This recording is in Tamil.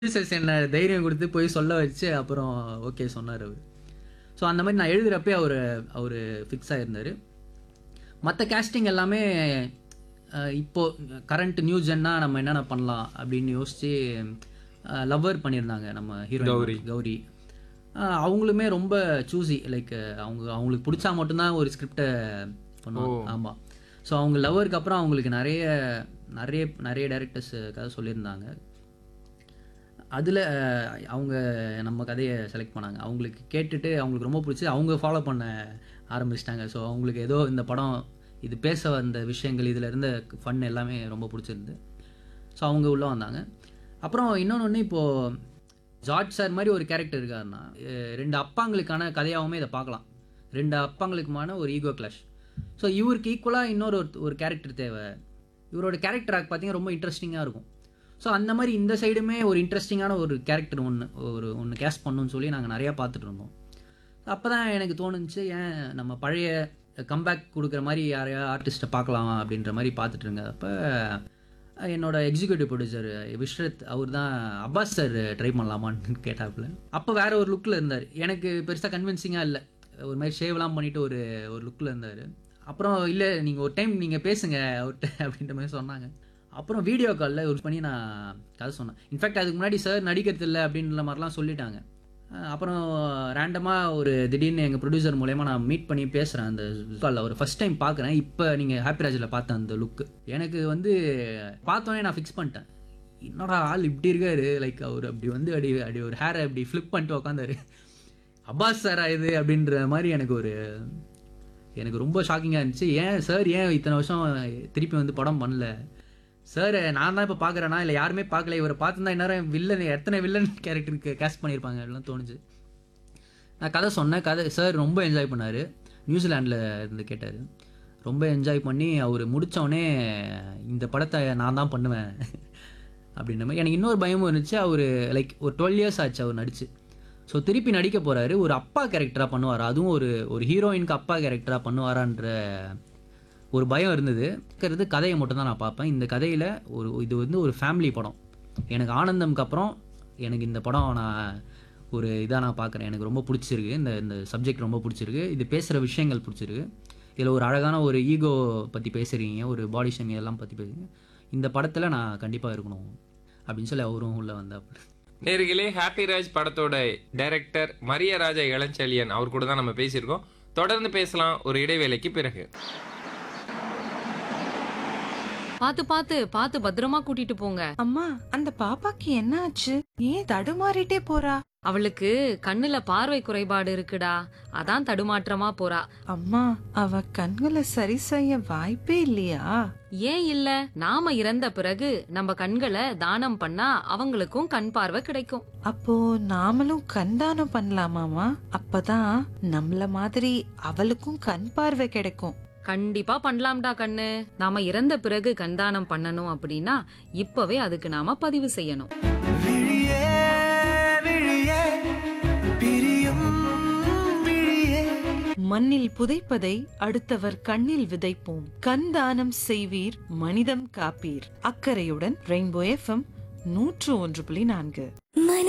ப்ரொடியூசர்ஸ் என்ன தைரியம் கொடுத்து போய் சொல்ல வச்சு அப்புறம் ஓகே சொன்னார் அவர் ஸோ அந்த மாதிரி நான் எழுதுகிறப்பே அவர் அவர் ஃபிக்ஸ் ஆகிருந்தார் மற்ற கேஸ்டிங் எல்லாமே அஹ், இப்போ கரண்ட் நியூ ஜென்னா நம்ம என்னென்ன பண்ணலாம் அப்படின்னு யோசிச்சு லவ்வர் பண்ணியிருந்தாங்க நம்ம ஹீரோ கௌரி. கௌரி அஹ், அவங்களுமே ரொம்ப சூஸி லைக் அவங்க அவங்களுக்கு பிடிச்சா மட்டும்தான் ஒரு ஸ்கிரிப்டை பண்ணுவாங்க ஆமாம் ஸோ அவங்க லவ்வருக்கு அப்புறம் அவங்களுக்கு நிறைய நிறைய நிறைய டேரக்டர்ஸ் கதை சொல்லியிருந்தாங்க அதில் அவங்க நம்ம கதையை செலக்ட் பண்ணாங்க அவங்களுக்கு கேட்டுட்டு அவங்களுக்கு ரொம்ப பிடிச்சி அவங்க ஃபாலோ பண்ண ஆரம்பிச்சிட்டாங்க ஸோ அவங்களுக்கு ஏதோ இந்த படம் இது பேச வந்த விஷயங்கள் இதில் இருந்த ஃபன் எல்லாமே ரொம்ப பிடிச்சிருந்து ஸோ அவங்க உள்ளே வந்தாங்க அப்புறம் இன்னொன்று ஒன்று இப்போது ஜார்ஜ் சார் மாதிரி ஒரு கேரக்டர் இருக்காருன்னா அஹ் ரெண்டு அப்பாங்களுக்கான கதையாகவுமே இதை பார்க்கலாம் ரெண்டு அப்பாங்களுக்குமான ஒரு ஈகோ கிளாஷ் ஸோ இவருக்கு ஈக்குவலாக இன்னொரு ஒரு- ஒரு கேரக்டர் தேவை இவரோட கேரக்டர் ஆக் பார்த்தீங்கன்னா ரொம்ப இன்ட்ரெஸ்டிங்காக இருக்கும் ஸோ அந்த மாதிரி இந்த சைடுமே ஒரு இன்ட்ரெஸ்டிங்கான ஒரு கேரக்டர் ஒன்று ஒரு ஒன்று கேஸ்ட் பண்ணணும்னு சொல்லி நாங்கள் நிறையா பார்த்துட்டு இருந்தோம் அப்போ தான் எனக்கு தோணுச்சு ஏன் நம்ம பழைய கம்பேக் கொடுக்குற மாதிரி யாரையா ஆர்டிஸ்ட்டை பார்க்கலாம் அப்படின்ற மாதிரி பார்த்துட்டு இருந்தப்ப என்னோட எக்ஸிக்யூட்டிவ் ப்ரொடியூசர் விஸ்ரத் அவர் தான் அப்பாஸ் சார் ட்ரை பண்ணலாமான்னு கேட்டாப்புல அப்போ வேற ஒரு லுக்கில் இருந்தார் எனக்கு பெருசாக கன்வின்சிங்காக இல்லை ஒரு மாதிரி ஷேவ்லாம் பண்ணிட்டு ஒரு ஒரு லுக்கில் இருந்தார் அப்புறம் இல்லை நீங்கள் ஒரு டைம் நீங்கள் பேசுங்க அவர்கிட்ட அப்படின்ற மாதிரி சொன்னாங்க அப்புறம் வீடியோ காலில் யூஸ் பண்ணி நான் கதை சொன்னேன் இன்ஃபேக்ட் அதுக்கு முன்னாடி சார் நடிக்கிறது இல்லை அப்படின்ற மாதிரிலாம் சொல்லிட்டாங்க அஹ் அப்புறம் ரேண்டமாக ஒரு திடீர்னு எங்கள் ப்ரொடியூசர் மூலயமா நான் மீட் பண்ணி பேசுகிறேன் அந்த காலில் ஒரு ஃபஸ்ட் டைம் பார்க்குறேன் இப்போ நீங்கள் ஹாப்பிராஜில் பார்த்த அந்த லுக்கு எனக்கு வந்து பார்த்தோன்னே நான் ஃபிக்ஸ் பண்ணிட்டேன் என்னடா ஆள் இப்படி இருக்காரு லைக் அவர் அப்படி வந்து அப்படி அப்படி ஒரு ஹேரை அப்படி ஃப்ளிப் பண்ணிட்டு உட்காந்தாரு அப்பாஸ் சாரா இது அப்படின்ற மாதிரி எனக்கு ஒரு எனக்கு ரொம்ப ஷாக்கிங்காக இருந்துச்சு ஏன் சார் ஏன் இத்தனை வருஷம் திருப்பி வந்து படம் பண்ணல சார் நான் தான் இப்போ பார்க்குறேன்னா இல்லை யாருமே பார்க்கல இவரை பார்த்துருந்தா இந்நேரம் வில்லன் எத்தனை வில்லன் கேரக்டருக்கு கேஸ்ட் பண்ணியிருப்பாங்க அப்படிலாம் தோணுச்சு நான் கதை சொன்னேன் கதை சார் ரொம்ப என்ஜாய் பண்ணார் நியூசிலாண்டில் இருந்து கேட்டார் ரொம்ப என்ஜாய் பண்ணி அவர் முடித்தவொடனே இந்த படத்தை நான் தான் பண்ணுவேன் அப்படின்ற மாதிரி எனக்கு இன்னொரு பயமும் இருந்துச்சு அவர் லைக் ஒரு டுவெல் இயர்ஸ் ஆச்சு அவர் நடிச்சு ஸோ திருப்பி நடிக்க போகிறாரு ஒரு அப்பா கேரக்டராக பண்ணுவார் அதுவும் ஒரு ஒரு ஹீரோயினுக்கு அப்பா கேரக்டராக பண்ணுவாரான்ற ஒரு பயம் இருந்தது இருக்கிறது கதையை மட்டும் தான் நான் பார்ப்பேன் இந்த கதையில் ஒரு இது வந்து ஒரு ஃபேமிலி படம் எனக்கு ஆனந்தம்க்கு அப்புறம் எனக்கு இந்த படம் நான் ஒரு இதாக நான் பார்க்குறேன் எனக்கு ரொம்ப பிடிச்சிருக்கு இந்த இந்த சப்ஜெக்ட் ரொம்ப பிடிச்சிருக்கு இது பேசுகிற விஷயங்கள் பிடிச்சிருக்கு இதில் ஒரு அழகான ஒரு ஈகோ பற்றி பேசுகிறீங்க ஒரு பாடி ஷேமிங் எல்லாம் பற்றி பேசுறீங்க இந்த படத்தில் நான் கண்டிப்பாக இருக்கணும் அப்படின்னு சொல்லி அவரும் உள்ளே வந்தாப்புல நேர்களே ஹாப்பி ராஜ் படத்தோட டைரக்டர் மரியராஜா இளஞ்செழியன் அவர் கூட தான் நம்ம பேசியிருக்கோம் தொடர்ந்து பேசலாம் ஒரு இடைவேளைக்கு பிறகு பாத்து பாத்து பாத்து பத்திரமா கூட்டிட்டு போங்க அம்மா அந்த பாப்பாக்கு என்ன ஆச்சு ஏன் தடுமாறிட்டே போறா அவளுக்கு கண்ணுல பார்வை குறைபாடு இருக்குடா அதான் தடுமாற்றமா போறா அம்மா அவ கண்களை சரி செய்ய வாய்ப்பே இல்லையா ஏன் இல்ல நாம இறந்த பிறகு நம்ம கண்களை தானம் பண்ணா அவங்களுக்கும் கண் பார்வை கிடைக்கும் அப்போ நாமளும் கண் தானம் பண்ணலாமாமா அப்பதான் நம்மள மாதிரி அவளுக்கும் கண் பார்வை கிடைக்கும் கண்டிப்பா பண்ணலாம்டா கண்ணு நாம இறந்த பிறகு கண்தானம் பண்ணணும் அப்படின்னா இப்பவே அதுக்கு நாம பதிவு செய்யணும் விழியே விழியே பிரியும் விழியே மண்ணில் புதைப்பதை அடுத்தவர் கண்ணில் விதைப்போம் கண் தானம் செய்வீர் மனிதம் காப்பீர் அக்கறையுடன் ரெயின்போ எஃப்எம் நூற்று ஒன்று புள்ளி நான்கு மன